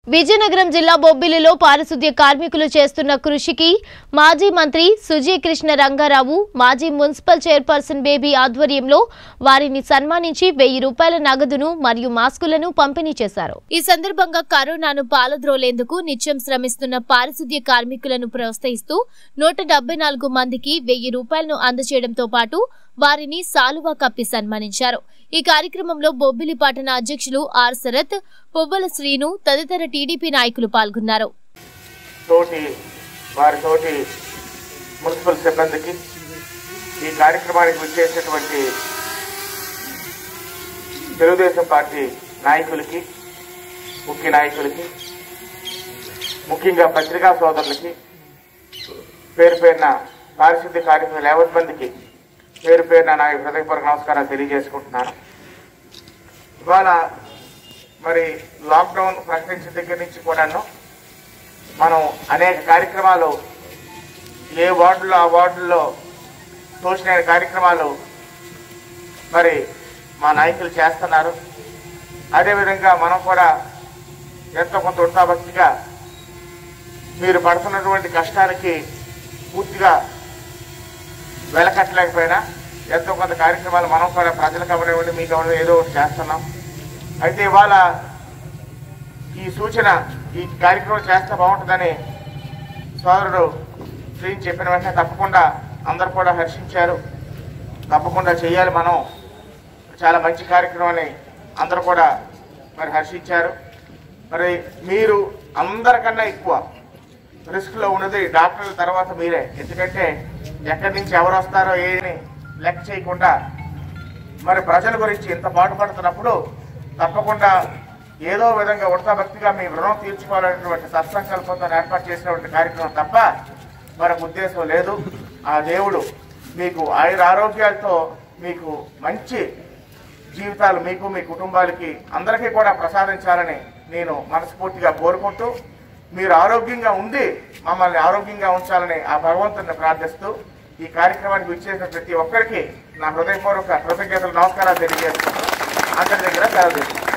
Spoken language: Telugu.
విజయనగరం జిల్లా బొబ్బిలిలో పారిశుద్ధ్య కార్మికులు చేస్తున్న కృషికి మాజీ మంత్రి సుజీ కృష్ణ రంగారావు మాజీ మున్సిపల్ చైర్పర్సన్ బేబీ ఆధ్వర్యంలో వారిని సన్మానించి వెయ్యి రూపాయల నగదును మరియు మాస్కులను పంపిణీ చేశారు ఈ సందర్భంగా కరోనాను పాలద్రోలేందుకు నిత్యం శ్రమిస్తున్న పారిశుద్ధ్య కార్మికులను ప్రోత్సహిస్తూ నూట డెబ్బై నాలుగు మందికి వెయ్యి రూపాయలను అందజేయడంతో పాటు వారిని సాలువా కప్పి సన్మానించారు ఈ కార్యక్రమంలో బొబ్బిలి పట్టణ అధ్యక్షులు ఆర్ శరత్ పువ్వల శ్రీను తదితర టీడీపీ నాయకులు పాల్గొన్నారు తోటి వారి తోటి మున్సిపల్ సిబ్బందికి ఈ కార్యక్రమానికి విచ్చేసినటువంటి తెలుగుదేశం పార్టీ నాయకులకి ముఖ్య నాయకులకి ముఖ్యంగా పత్రికా సోదరులకి పేరు పేరున పారిశుద్ధ్య కార్మికులు యావత్ మందికి పేరు పేరున నా హృదయపూర్వక నమస్కారాలు తెలియజేసుకుంటున్నాను ఇవాళ మరి లాక్డౌన్ ప్రకటించిన దగ్గర నుంచి కూడాను మనం అనేక కార్యక్రమాలు ఏ వార్డులో ఆ వార్డుల్లో తోచిన కార్యక్రమాలు మరి మా నాయకులు చేస్తున్నారు అదేవిధంగా మనం కూడా ఎంతో కొంత ఉత్సాహభక్తిగా మీరు పడుతున్నటువంటి కష్టానికి పూర్తిగా వెలకట్టలేకపోయినా ఎంతో కొంత కార్యక్రమాలు మనం కూడా ప్రజలకు అవనివ్వండి మీకు అవనివ్వండి ఏదో ఒకటి చేస్తున్నాం అయితే ఇవాళ ఈ సూచన ఈ కార్యక్రమం చేస్తే బాగుంటుందని సోదరుడు శ్రీ చెప్పిన వెంటనే తప్పకుండా అందరు కూడా హర్షించారు తప్పకుండా చేయాలి మనం చాలా మంచి కార్యక్రమం అని అందరూ కూడా మరి హర్షించారు మరి మీరు అందరికన్నా ఎక్కువ రిస్క్లో ఉన్నది డాక్టర్ల తర్వాత మీరే ఎందుకంటే ఎక్కడి నుంచి ఎవరు వస్తారో ఏని లెక్క చేయకుండా మరి ప్రజల గురించి ఇంత పాటుపడుతున్నప్పుడు తప్పకుండా ఏదో విధంగా ఉడతాభక్తిగా మీ రుణం తీర్చుకోవాలనేటువంటి సత్సంకల్పంతో ఏర్పాటు చేసినటువంటి కార్యక్రమం తప్ప మరొక ఉద్దేశం లేదు ఆ దేవుడు మీకు ఆయుర ఆరోగ్యాలతో మీకు మంచి జీవితాలు మీకు మీ కుటుంబాలకి అందరికీ కూడా ప్రసాదించాలని నేను మనస్ఫూర్తిగా కోరుకుంటూ మీరు ఆరోగ్యంగా ఉండి మమ్మల్ని ఆరోగ్యంగా ఉంచాలని ఆ భగవంతుని ప్రార్థిస్తూ ఈ కార్యక్రమానికి విచ్చేసిన ప్రతి ఒక్కరికి నా హృదయపూర్వక కృతజ్ఞతలు నమస్కారాలు తెలియజేస్తున్నాను అందరి దగ్గర సెలవు తీసుకుంటాను